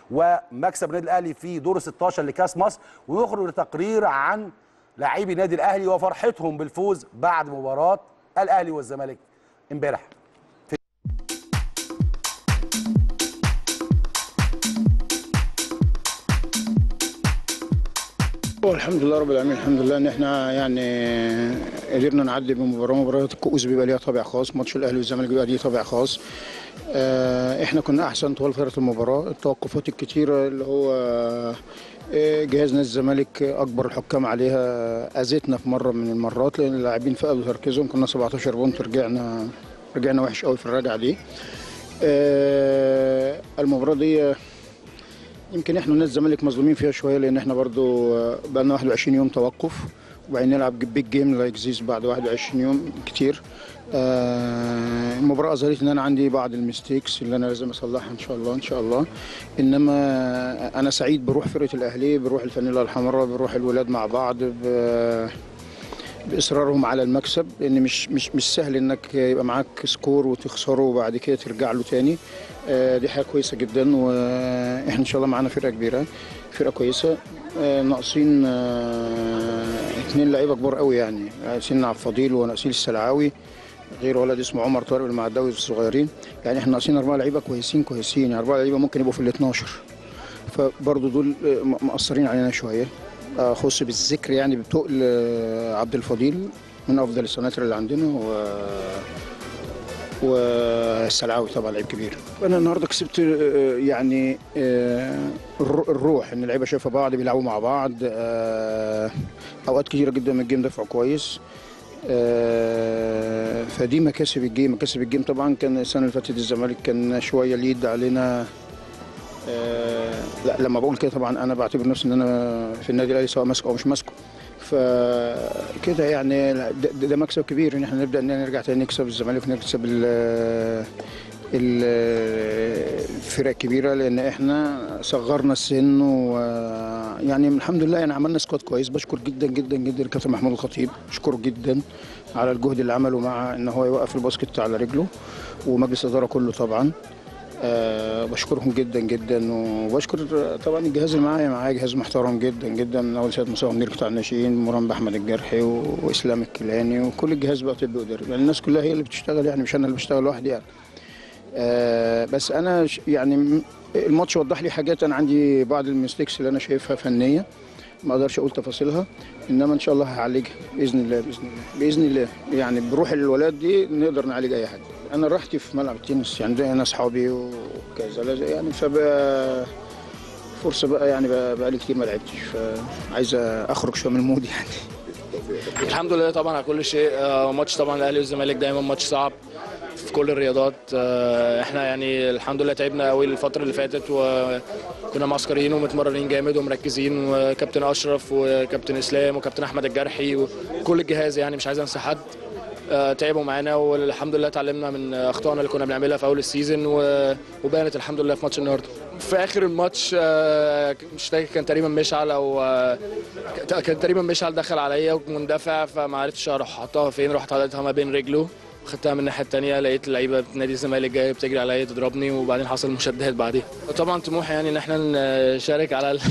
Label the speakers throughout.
Speaker 1: ومكسب النادي الاهلي في دور 16 لكاس مصر ونخرج لتقرير عن لاعبي النادي الاهلي وفرحتهم بالفوز بعد مباراه الاهلي والزمالك امبارح
Speaker 2: هو الحمد لله رب العالمين الحمد لله ان احنا يعني قدرنا نعدي بمباراه مباراه الكؤوس بيبقى ليها طابع خاص ماتش الاهلي والزمالك بيبقى ليه طابع خاص آه، احنا كنا احسن طوال فتره المباراه التوقفات الكتيره اللي هو آه، جهاز نادي الزمالك اكبر الحكام عليها اذتنا في مره من المرات لان اللاعبين فقدوا تركيزهم كنا 17 بونت رجعنا رجعنا وحش قوي في الرجعه دي آه، المباراه دي يمكن احنا نادي الزمالك مظلومين فيها شويه لان احنا برضو بقى لنا 21 يوم توقف وبعدين نلعب بيج جيم لا اكزيست بعد 21 يوم كتير آه، المباراه اظهرت ان انا عندي بعض الميستيكس اللي انا لازم اصلحها ان شاء الله ان شاء الله انما انا سعيد بروح فرقه الاهلي بروح الفانيلا الحمراء بروح الولاد مع بعض ب- باصرارهم على المكسب لان مش مش مش سهل انك يبقى معاك سكور وتخسره وبعد كده ترجع له تاني آه، دي حاجه كويسه جدا واحنا ان شاء الله معانا فرقه كبيره فرقه كويسه آه، ناقصين آه، اتنين لعيبه كبار قوي يعني ناقصين عبد الفضيل وناقصين السلعاوي غير ولد اسمه عمر طارق المعداوي الصغيرين يعني احنا ناقصين اربعه لعيبه كويسين كويسين يعني اربعه لعيبه ممكن يبقوا في ال 12 فبرضه دول آه، م- مقصرين علينا شويه اخص بالذكر يعني بتقل آه، عبد الفضيل من افضل السناتر اللي عندنا و والسلعاوي طبعا لعيب كبير انا النهارده كسبت آه، يعني آه، الر- الروح ان اللعيبه شايفه بعض بيلعبوا مع بعض آه، اوقات كتيره جدا من الجيم دفعوا كويس آه، فدي مكاسب الجيم مكاسب الجيم طبعا كان السنه اللي فاتت الزمالك كان شويه ليد علينا آه، لا لما بقول كده طبعا انا بعتبر نفسي ان انا في النادي الاهلي سواء ماسكه او مش ماسكه فكده يعني لا، ده, ده مكسب كبير ان احنا نبدا ان نرجع تاني نكسب الزمالك ونكسب ال- ال- الفرق الكبيره لان احنا صغرنا السن ويعني الحمد لله يعني عملنا سكواد كويس بشكر جدا جدا جدا الكابتن محمود الخطيب بشكره جدا على الجهد اللي عمله مع ان هو يوقف الباسكت على رجله ومجلس الاداره كله طبعا أه بشكرهم جدا جدا وبشكر طبعا الجهاز اللي معايا معايا جهاز محترم جدا جدا من اول سيد مصطفى منير بتاع الناشئين مرام احمد الجرحي و- واسلام الكيلاني وكل الجهاز بقى طبي واداري يعني الناس كلها هي اللي بتشتغل يعني مش انا اللي بشتغل لوحدي يعني أه بس انا ش- يعني م- الماتش وضح لي حاجات انا عندي بعض الميستيكس اللي انا شايفها فنيه ما اقدرش اقول تفاصيلها انما ان شاء الله هعالجها باذن الله باذن الله باذن الله يعني بروح الولاد دي نقدر نعالج اي حاجه انا راحتي في ملعب التنس يعني ده انا اصحابي وكذا لازم- يعني فبقى فرصه بقى يعني بقى, بقى لي كتير ما لعبتش فعايز اخرج شويه من المود يعني
Speaker 3: الحمد لله طبعا على كل شيء آه، ماتش طبعا الاهلي والزمالك دايما ماتش صعب في كل الرياضات آه، احنا يعني الحمد لله تعبنا قوي الفتره اللي فاتت وكنا معسكرين ومتمرنين جامد ومركزين وكابتن اشرف وكابتن اسلام وكابتن احمد الجرحي وكل الجهاز يعني مش عايز انسى حد آه، تعبوا معانا والحمد لله اتعلمنا من اخطائنا اللي كنا بنعملها في اول السيزون و- وبانت الحمد لله في ماتش النهارده في اخر الماتش آه، مش فاكر كان تقريبا مشعل او آه، كان تقريبا مشعل دخل عليا مندفع فما عرفتش اروح احطها فين رحت حطيتها ما بين رجله خدتها من الناحيه الثانيه لقيت اللعيبه نادي الزمالك جايه بتجري عليا تضربني وبعدين حصل مشادات بعديها طبعا طموحي يعني ان احنا نشارك على ال...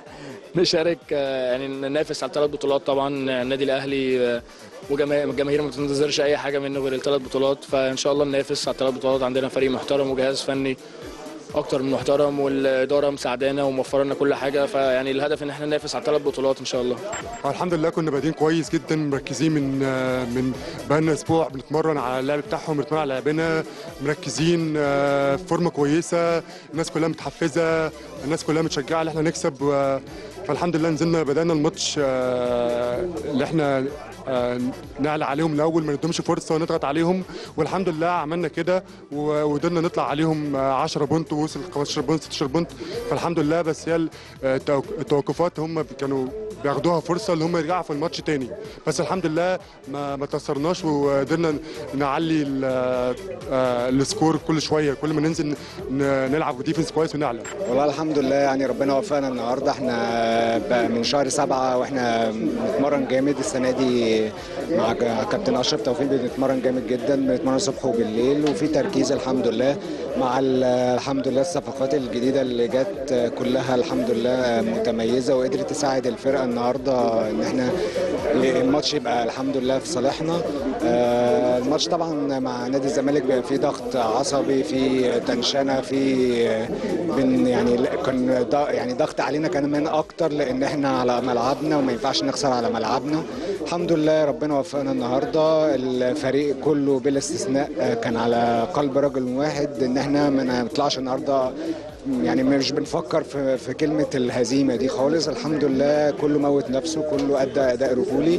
Speaker 3: نشارك آه، يعني ننافس على الثلاث بطولات طبعا النادي الاهلي آه، وجما- الجماهير ما تنتظرش اي حاجه منه غير الثلاث بطولات فان شاء الله ننافس على الثلاث بطولات عندنا فريق محترم وجهاز فني اكتر من محترم والاداره مساعدانا وموفره لنا كل حاجه فيعني الهدف ان احنا ننافس على الثلاث بطولات ان شاء الله
Speaker 4: الحمد لله كنا بادئين كويس جدا مركزين من من بقالنا اسبوع بنتمرن على اللعب بتاعهم بنتمرن على لعبنا مركزين آه، في فورمه كويسه الناس كلها متحفزه الناس كلها متشجعه ان احنا نكسب و- فالحمد لله نزلنا بدانا الماتش آه، اللي احنا آه، نعلى عليهم الاول ما ندهمش فرصه ونضغط عليهم والحمد لله عملنا كده و- وقدرنا نطلع عليهم آه، 10 بونت ووصل 15 بونت 16 بونت فالحمد لله بس هي ال- آه، التوق- التوقفات هم كانوا بياخدوها فرصه ان هم يرجعوا في الماتش تاني بس الحمد لله ما ما تاثرناش وقدرنا نعلي ال- آه، السكور كل شويه كل ما ننزل ن- نلعب ديفنس كويس ونعلى
Speaker 5: والله الحمد لله يعني ربنا وفقنا النهارده احنا بقى من شهر سبعة واحنا بنتمرن جامد السنه دي مع ج- كابتن اشرف توفيق بنتمرن جامد جدا بنتمرن الصبح وبالليل وفي تركيز الحمد لله مع ال- الحمد لله الصفقات الجديده اللي جت كلها الحمد لله متميزه وقدرت تساعد الفرقه النهارده ان احنا الماتش يبقى الحمد لله في صالحنا آه، الماتش طبعا مع نادي الزمالك بيبقى فيه ضغط عصبي في تنشنه في بن يعني كان ض- يعني ضغط علينا كمان اكتر لان احنا على ملعبنا وما ينفعش نخسر على ملعبنا الحمد لله ربنا وفقنا النهارده الفريق كله بلا استثناء آه، كان على قلب رجل واحد ان احنا ما نطلعش النهارده يعني مش بنفكر في, في كلمة الهزيمة دي خالص الحمد لله كله موت نفسه كله أدى أداء رجولي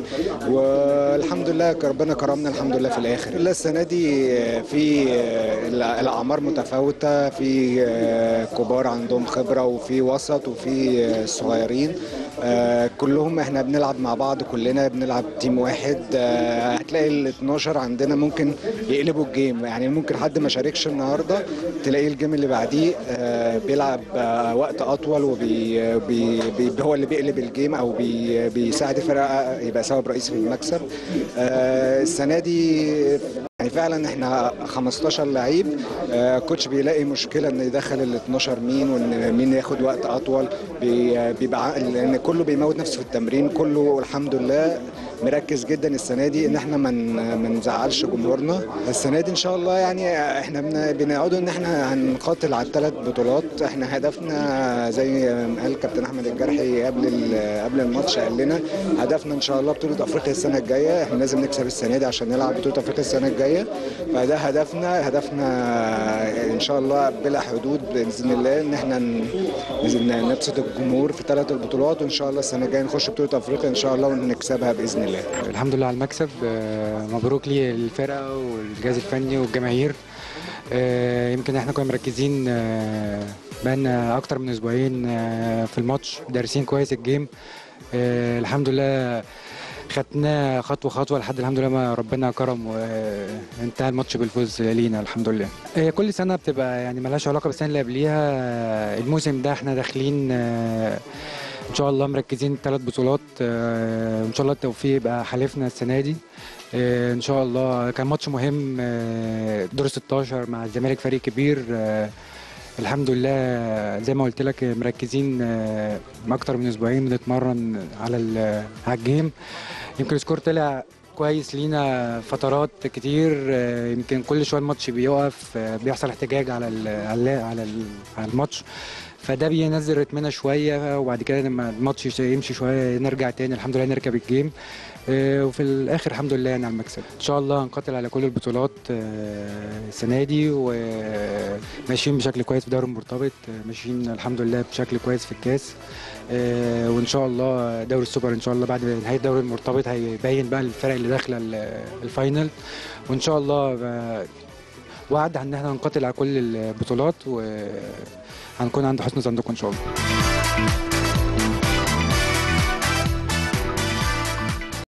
Speaker 5: والحمد لله ربنا كرمنا الحمد لله في الآخر إلا السنة دي في الأعمار متفاوتة في كبار عندهم خبرة وفي وسط وفي صغيرين آه، كلهم احنا بنلعب مع بعض كلنا بنلعب تيم واحد آه، هتلاقي ال 12 عندنا ممكن يقلبوا الجيم يعني ممكن حد ما شاركش النهارده تلاقيه الجيم اللي بعديه آه، بيلعب آه، وقت اطول وبي بي بي هو اللي بيقلب الجيم او بي بيساعد الفرقه يبقى سبب رئيسي في المكسب آه، السنه دي يعني فعلا احنا 15 لعيب آه، كوتش بيلاقي مشكله ان يدخل ال 12 مين وان مين ياخد وقت اطول بي- بيبقى ع- لان كله بيموت نفسه في التمرين كله الحمد لله مركز جدا السنه دي ان احنا ما من ما نزعلش جمهورنا السنه دي ان شاء الله يعني احنا بن- بنقعدوا ان احنا هنقاتل على الثلاث بطولات احنا هدفنا زي ما قال كابتن احمد الجرحي قبل ال- قبل الماتش قال لنا هدفنا ان شاء الله بطوله افريقيا السنه الجايه احنا لازم نكسب السنه دي عشان نلعب بطوله افريقيا السنه الجايه فده هدفنا هدفنا ان شاء الله بلا حدود باذن الله ان احنا ن- ن- نبسط الجمهور في ثلاث البطولات وان شاء الله السنه الجايه نخش بطوله افريقيا ان شاء الله ونكسبها باذن الله
Speaker 6: الحمد لله على المكسب آه، مبروك لي الفرقه والجهاز الفني والجماهير آه، يمكن احنا كنا مركزين آه، بقالنا اكتر من اسبوعين آه، في الماتش دارسين كويس الجيم آه، الحمد لله خدناه خطوه خطوه لحد الحمد لله ما ربنا كرم وانتهى الماتش بالفوز لينا الحمد لله آه، كل سنه بتبقى يعني ملهاش علاقه بالسنه اللي قبليها آه، الموسم ده احنا داخلين آه، ان شاء الله مركزين ثلاث بطولات آه، وان شاء الله التوفيق يبقى حليفنا السنه دي آه، ان شاء الله كان ماتش مهم آه، دور 16 مع الزمالك فريق كبير آه، الحمد لله زي ما قلت لك مركزين آه، اكتر من اسبوعين بنتمرن على ال- على الجيم يمكن السكور طلع كويس لينا فترات كتير آه، يمكن كل شويه الماتش بيقف آه، بيحصل احتجاج على ال على ال على, ال على الماتش فده بينزل رتمنا شويه وبعد كده لما الماتش يمشي شويه نرجع تاني الحمد لله نركب الجيم آه، وفي الاخر الحمد لله يعني على المكسب ان شاء الله هنقاتل على كل البطولات آه، السنه دي وماشيين بشكل كويس في دوري المرتبط آه، ماشيين الحمد لله بشكل كويس في الكاس آه، وان شاء الله دوري السوبر ان شاء الله بعد نهايه دوري المرتبط هيبين بقى الفرق اللي داخله ال- الفاينل وان شاء الله آه، وعد ان احنا هنقاتل على كل البطولات وهنكون عند حسن ظنكم ان شاء الله